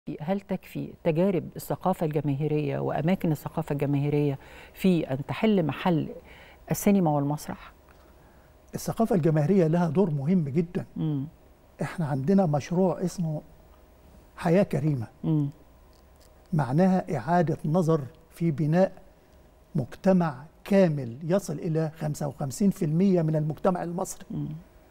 هل تكفي تجارب الثقافة الجماهيرية وأماكن الثقافة الجماهيرية في أن تحل محل السينما والمسرح؟ الثقافة الجماهيرية لها دور مهم جدا مم. احنا عندنا مشروع اسمه حياة كريمة مم. معناها إعادة نظر في بناء مجتمع كامل يصل إلى 55% من المجتمع المصري مم.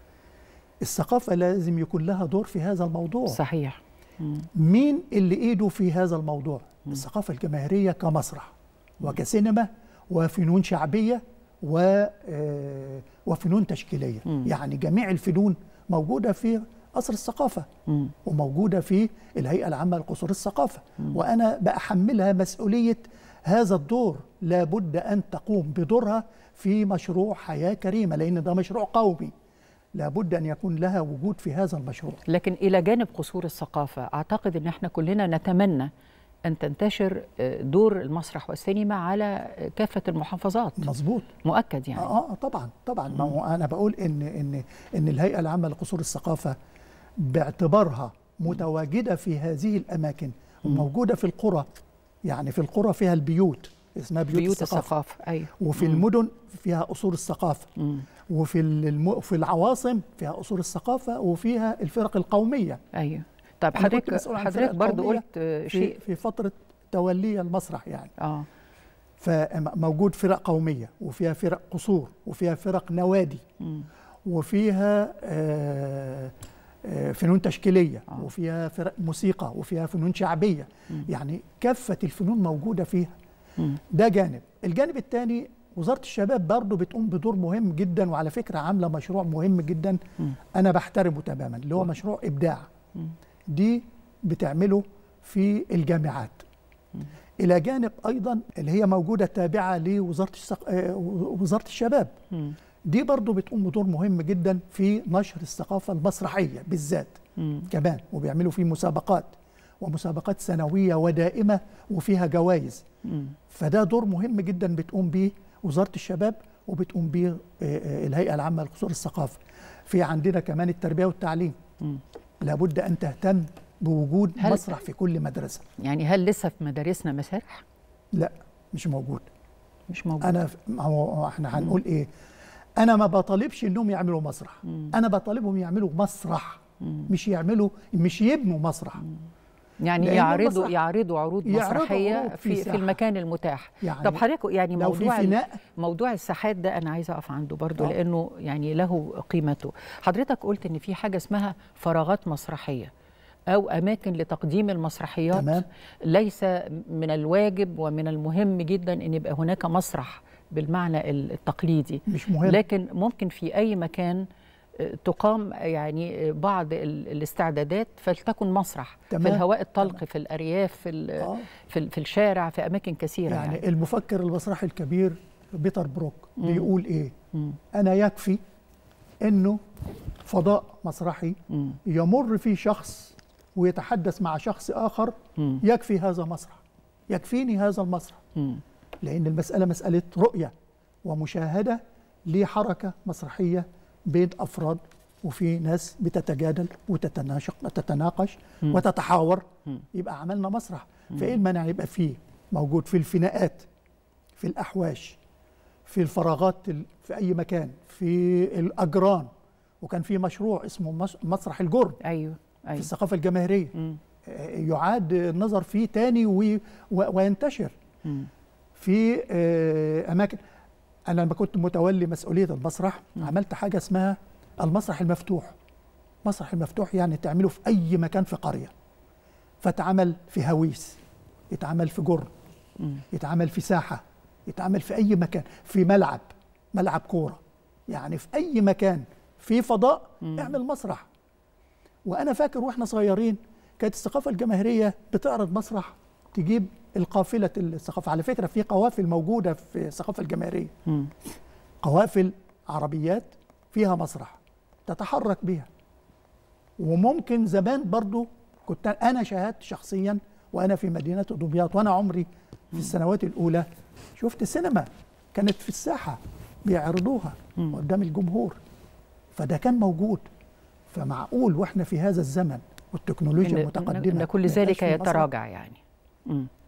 الثقافة الثقافة لازم يكون لها دور في هذا الموضوع صحيح مم. مين اللي ايده في هذا الموضوع الثقافه الجماهيريه كمسرح وكسينما وفنون شعبيه و آه، وفنون تشكيليه مم. يعني جميع الفنون موجوده في قصر الثقافه مم. وموجوده في الهيئه العامه لقصور الثقافه وانا بحملها مسؤوليه هذا الدور لابد ان تقوم بدورها في مشروع حياه كريمه لان ده مشروع قومي لابد ان يكون لها وجود في هذا المشروع لكن إلى جانب قصور الثقافة أعتقد أن احنا كلنا نتمنى أن تنتشر آه، دور المسرح والسينما على آه، كافة المحافظات مظبوط مؤكد يعني اه اه طبعا طبعا ما هو انا بقول ان ان ان الهيئه العامه لقصور الثقافه باعتبارها متواجده في هذه الاماكن وموجوده في القرى يعني في القرى فيها البيوت اسمها بيوت, بيوت الثقافه الثقافة أيوة وفي المدن فيها قصور الثقافه مم. وفي الم... في العواصم فيها قصور الثقافه وفيها الفرق القوميه أيوة طيب أنا كنت حضرتك مسؤول عن حضرتك الفرق برضو القومية قلت آه، في شيء في فتره تولي المسرح يعني اه فموجود فرق قوميه وفيها فرق قصور وفيها فرق نوادي مم. وفيها آه، آه، فنون تشكيليه آه. وفيها فرق موسيقى وفيها فنون شعبيه مم. يعني كافه الفنون موجوده فيها مم. ده جانب الجانب الثاني وزاره الشباب برضه بتقوم بدور مهم جدا وعلى فكره عامله مشروع مهم جدا مم. انا بحترمه تماما اللي هو مشروع ابداع مم. دي بتعمله في الجامعات الى جانب ايضا اللي هي موجوده تابعه لوزاره السق... آه، وزاره الشباب مم. دي برضو بتقوم بدور مهم جدا في نشر الثقافة المسرحية بالذات مم. كمان وبيعملوا فيه مسابقات ومسابقات سنوية ودائمة وفيها جوائز مم. فده دور مهم جدا بتقوم به وزارة الشباب وبتقوم به آه، آه، الهيئة العامة لقصور الثقافة في عندنا كمان التربية والتعليم مم. لابد أن تهتم بوجود هل- مسرح في كل مدرسة يعني هل لسه في مدارسنا مسارح؟ لا مش موجود مش موجود انا ما هو احنا هنقول ايه انا ما بطالبش انهم يعملوا مسرح مم. انا بطالبهم يعملوا مسرح مم. مش يعملوا مش يبنوا مسرح يعني لأن يعرضوا المسرح- يعرضوا عروض يعرضوا مسرحيه عروض في في في ساحة. المكان المتاح يعني طب حضرتك يعني لو في موضوع ال- فناء موضوع الساحات ده انا عايزه اقف عنده برضو آه. لانه يعني له قيمته حضرتك قلت ان في حاجه اسمها فراغات مسرحيه او اماكن لتقديم المسرحيات تمام. ليس من الواجب ومن المهم جدا ان يبقى هناك مسرح بالمعنى التقليدي مش مهم لكن ممكن في اي مكان آه، تقام يعني آه، بعض ال- الاستعدادات فلتكن مسرح في تمام. الهواء الطلق في الارياف في ال- آه. في, ال- في الشارع في اماكن كثيره يعني, يعني المفكر المسرحي الكبير بيتر بروك بيقول ايه مم. انا يكفي انه فضاء مسرحي مم. يمر فيه شخص ويتحدث مع شخص اخر مم. يكفي هذا مسرح يكفيني هذا المسرح مم. لأن المسألة مسألة رؤية ومشاهدة لحركة مسرحية بين أفراد وفي ناس بتتجادل وتتناشق وتتناقش مم. وتتحاور مم. يبقى عملنا مسرح فإيه المانع يبقى فيه موجود في الفناءات في الأحواش في الفراغات ال- في أي مكان في الأجران وكان في مشروع اسمه مس- مسرح الجرن ايوه في ايوه الثقافة الجماهيرية مم. آه، يعاد النظر فيه تاني وي- و- وينتشر مم. في آه، اماكن انا لما كنت متولي مسؤوليه المسرح عملت حاجه اسمها المسرح المفتوح مسرح المفتوح يعني تعمله في اي مكان في قريه فتعمل في هويس يتعمل في جرن مم. يتعمل في ساحه يتعمل في اي مكان في ملعب ملعب كوره يعني في اي مكان في فضاء اعمل مسرح وانا فاكر واحنا صغيرين كانت الثقافه الجماهيريه بتعرض مسرح تجيب القافله الثقافه على فكره في قوافل موجوده في الثقافه الجماهيريه مم. قوافل عربيات فيها مسرح تتحرك بها وممكن زمان برضو كنت انا شاهدت شخصيا وانا في مدينه دمياط وانا عمري في السنوات الاولى شفت سينما كانت في الساحه بيعرضوها قدام الجمهور فده كان موجود فمعقول واحنا في هذا الزمن والتكنولوجيا إن- المتقدمه ان كل ما يبقاش ذلك في مسرح. يتراجع يعني مم.